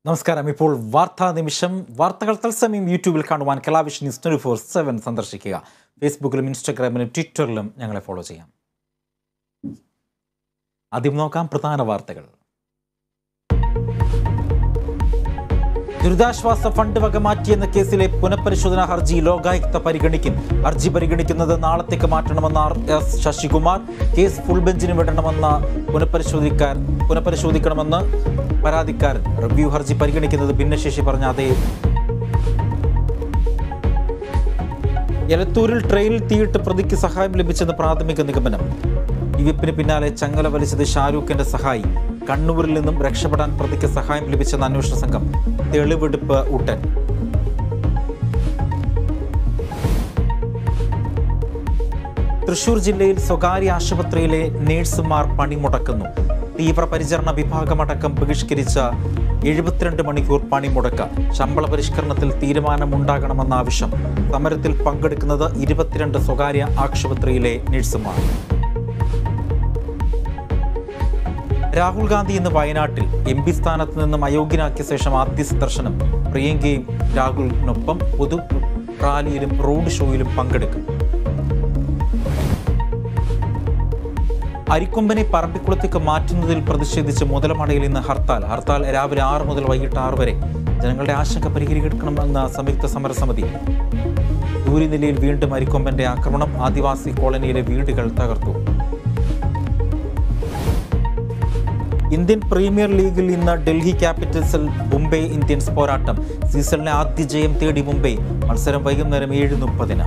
നമസ്കാരം ഇപ്പോൾ വാർത്താ നിമിഷം വാർത്തകൾ തത്സമയം യൂട്യൂബിൽ കാണുവാൻ Kalavision news twenty four seven സന്ദർശിക്കുക ഫേസ്ബുക്കിലും ഇൻസ്റ്റാഗ്രാമിലും ട്വിറ്ററിലും ഞങ്ങളെ ഫോളോ ചെയ്യാം ആദ്യം നോക്കാം പ്രധാന വാർത്തകൾ ദുരിതാശ്വാസ ഫണ്ട് വക മാറ്റിയെന്ന കേസിലെ പുനഃപരിശോധനാ ഹർജി ലോകായുക്ത പരിഗണിക്കും ഹർജി പരിഗണിക്കുന്നത് നാളത്തേക്ക് മാറ്റണമെന്ന R S Sasikumar case full ബെഞ്ചിന് വിടണമെന്ന പുനഃപരിശോധിക്കാൻ പുനഃപരിശോധിക്കണമെന്ന് പരാതിക്കാരൻ റിവ്യൂ ഹർജി പരിഗണിക്കുന്നത് ഭിന്നശേഷി പറഞ്ഞ അതേ എലത്തൂരിൽ ട്രെയിനിൽ തീയിട്ട് പ്രതിക്ക് സഹായം ലഭിച്ചെന്ന് പ്രാഥമിക നിഗമനം ഈ വിപ്പിന് പിന്നാലെ ചങ്ങല വലിച്ചത് ഷാരൂഖിന്റെ സഹായി കണ്ണൂരിൽ നിന്നും രക്ഷപ്പെടാൻ പ്രതിക്ക് സഹായം ലഭിച്ചെന്ന് അന്വേഷണ സംഘം തെളിവെടുപ്പ് ഉടൻ തൃശൂർ ജില്ലയിൽ സ്വകാര്യ ആശുപത്രിയിലെ നഴ്സുമാർ പണിമുടക്കുന്നു തീവ്രപരിചരണ വിഭാഗമടക്കം ബഹിഷ്കരിച്ച എഴുപത്തിരണ്ട് മണിക്കൂർ പണിമുടക്ക് ശമ്പള പരിഷ്കരണത്തിൽ തീരുമാനമുണ്ടാകണമെന്ന ആവശ്യം സമരത്തിൽ പങ്കെടുക്കുന്നത് ഇരുപത്തിരണ്ട് സ്വകാര്യ ആശുപത്രിയിലെ നഴ്സുമാർ രാഹുൽ ഗാന്ധി ഇന്ന് വയനാട്ടിൽ എം പി സ്ഥാനത്ത് നിന്നും അയോഗ്യനാക്കിയ ശേഷം ആദ്യ സന്ദർശനം പ്രിയങ്കയും രാഹുലിനൊപ്പം പൊതു റാലിയിലും റോഡ് ഷോയിലും പങ്കെടുക്കും അരിക്കൊമ്പനെ പറമ്പിക്കുളത്തേക്ക് മാറ്റുന്നതിൽ പ്രതിഷേധിച്ച് മുതലമടയിൽ ഇന്ന് ഹർത്താൽ ഹർത്താൽ രാവിലെ ആറ് മുതൽ വൈകിട്ട് ആറ് വരെ ജനങ്ങളുടെ ആശങ്ക പരിഹരിക്കണമെന്ന സംയുക്ത സമരസമിതി സൂര്യനിലയിൽ വീണ്ടും അരിക്കൊമ്പന്റെ ആക്രമണം ആദിവാസി കോളനിയിലെ വീടുകൾ തകർത്തു ഇന്ത്യൻ പ്രീമിയർ ലീഗിൽ ഇന്ന് ഡൽഹി ക്യാപിറ്റൽസിൽ മുംബൈ ഇന്ത്യൻസ് പോരാട്ടം സീസണിലെ ആദ്യ ജയം തേടി മുംബൈ മത്സരം വൈകുന്നേരം ഏഴ് മുപ്പതിന്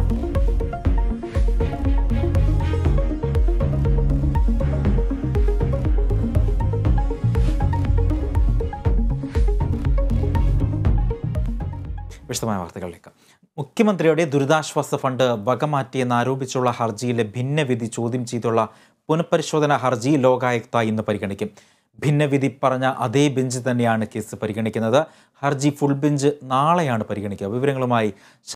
വിശദമായ വാർത്തകളിലേക്ക് മുഖ്യമന്ത്രിയുടെ ദുരിതാശ്വാസ ഫണ്ട് വകമാറ്റിയെന്ന് ആരോപിച്ചുള്ള ഹർജിയിലെ ഭിന്നവിധി ചോദ്യം ചെയ്തുള്ള പുനഃപരിശോധനാ ഹർജി ലോകായുക്ത ഇന്ന് പരിഗണിക്കും ഭിന്നവിധി പറഞ്ഞ അതേ ബെഞ്ച് തന്നെയാണ് കേസ് പരിഗണിക്കുന്നത് ഹർജി ഫുൾ ബെഞ്ച് നാളെയാണ് പരിഗണിക്കുക വിവരങ്ങളുമായി